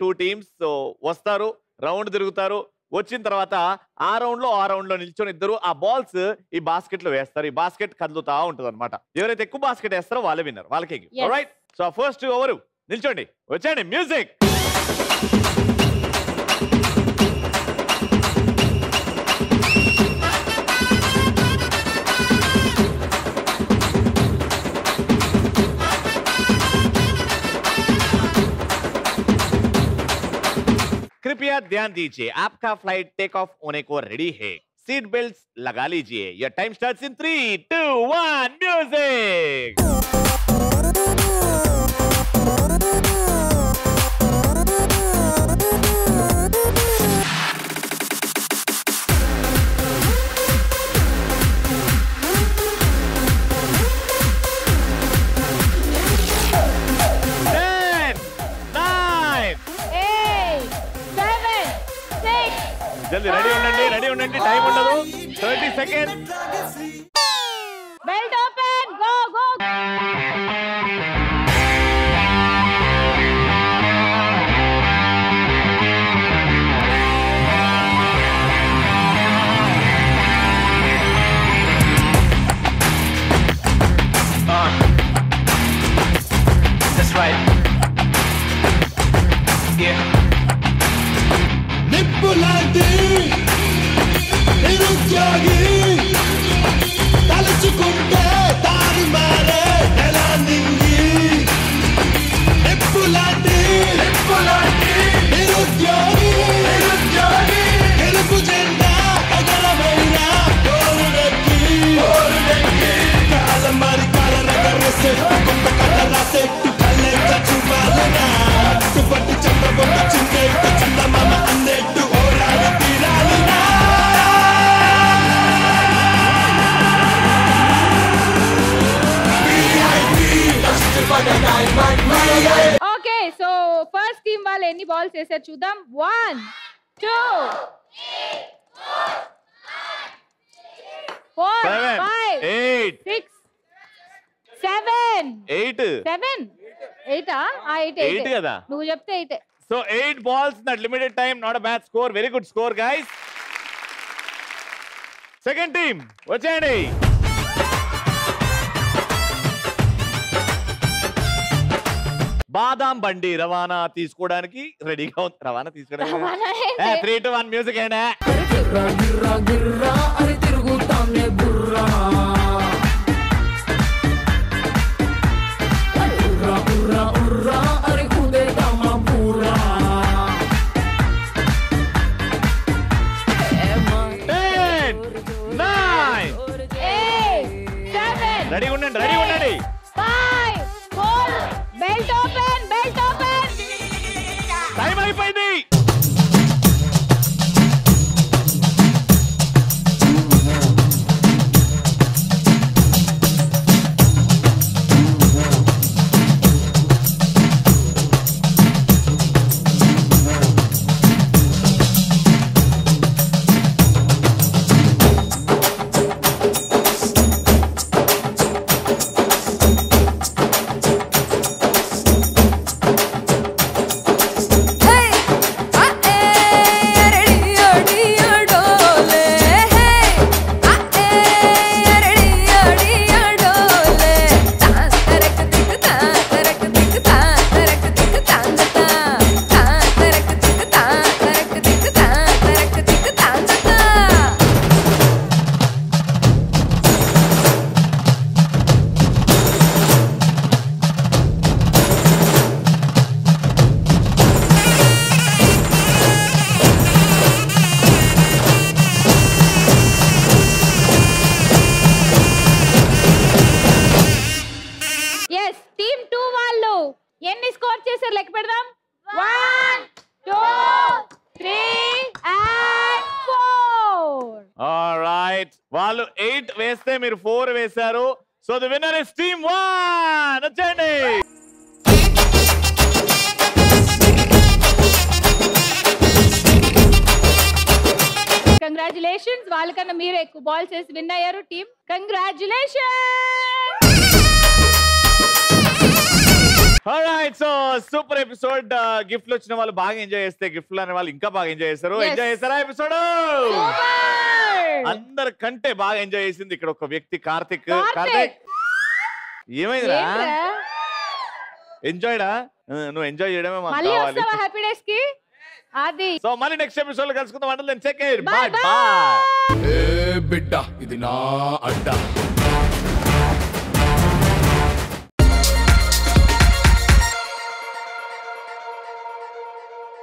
Two teams so వస్తారు round తిరుగుతారు వచ్చిన తర్వాత ఆ రౌండ్ లో ఆ రౌండ్ లో నిల్చొని ఇద్దరు ఆ బాల్స్ ఈ బాస్కెట్ లో వేస్తారు ఈ బాస్కెట్ కదులుతా ఉంటుంది అనమాట ఎవరైతే ఎక్కువ బాస్కెట్ వేస్తారో వాళ్ళే విన్నారు వాళ్ళకి Yes. రైట్ సో ఫస్ట్ ఎవరు నిల్చోండి వచ్చేయండి మ్యూజిక్ कृपया ध्यान दीजिए आपका फ्लाइट टेक ऑफ होने को रेडी है सीट बेल्ट लगा लीजिए your time starts in three two one music Ten, nine. Eight seven six జల్దీ రెడీ ఉండండి రెడీ ఉండండి టైం ఉండదు thirty second belt open go go That's right. Yeah. నిప్పులాంటి నిరుద్యోగి తలుచుకుంటే దారి మారే నెల నింగి నిప్పులాంటి నిప్పులాంటి నిరుద్యోగి నిరుద్యోగి గెలుపు జెండా ఎగరమైన కోరుడెక్కి కోరుడెక్కి కాలం మరి కాల రగరేసే కొంత కథ రాసేట్టు కళ్ళెంత చూపాలనా పట్టు చంద్రబొట్ట చిందేట్టు చందమామ అన్నట్టు ఓరాడి తీరాలినా ఓకే సో ఫస్ట్ టీం వాళ్ళు ఎన్ని బాల్స్ వేసారు చూద్దాం one two four seven five eight six seven eight seven ఎయిటా ఎయిట్ Eight ఎయిట్ కదా? నువ్వు చెప్తే eight so eight balls that limited time not a bad score very good score guys second team వచ్చేయండి బాదాం బండి రవాణా తీసుకోవడానికి రెడీగా ఉంది రవాణా తీసుకోవడానికి రవాణా ఏంటి? త్రీ టు వన్ మ్యూజిక్ అయినా గిర్రా గిర్రా గిర్రా అని తిరుగుతానే బుర్రా ఉర్రా ఉర్రా ఉర్రా అని కుదేదామా బుర్రా ten nine eight seven ready ఉండండి రెడీ ఉండండి five four belt open belt open time అయిపోయింది ఎస్ టీమ్ టూ వాళ్ళు ఎన్ని స్కోర్ చేశారు లెక్క పెడదాం one two three and four right వాళ్ళు ఎయిట్ వేస్తే మీరు ఫోర్ వేశారు so the winner is team one వచ్చేయండి కంగ్రాచులేషన్స్ వాళ్ళకన్నా మీరు ఎక్కువ బాల్స్ వేసి విన్ అయ్యారు team congratulation Alright, right so super episode గిఫ్ట్లు వచ్చిన వాళ్ళు బాగా ఎంజాయ్ చేస్తే గిఫ్ట్లు అనే వాళ్ళు ఇంకా బాగా ఎంజాయ్ చేస్తారు Yes. ఎంజాయ్ చేస్తారా ఎపిసోడ్ Super! అందరికంటే బాగా ఎంజాయ్ చేసింది ఇక్కడ ఒక వ్యక్తి కార్తిక్ కార్తిక్! కార్తిక్ ఏమైందిరా ఏంట్రా? ఎంజాయ్డా నువ్వు ఎంజాయ్ చేయడమే మాకు మళ్ళీ కావాలి వస్తావా హ్యాపీ డేస్ కి అది సో మళ్ళీ నెక్స్ట్ ఎపిసోడ్ లో కలుసుకుందాం అంటే Bye, బాయ్ bye. బాయ్ ఏ బిడ్డ ఇది నా అడ్డ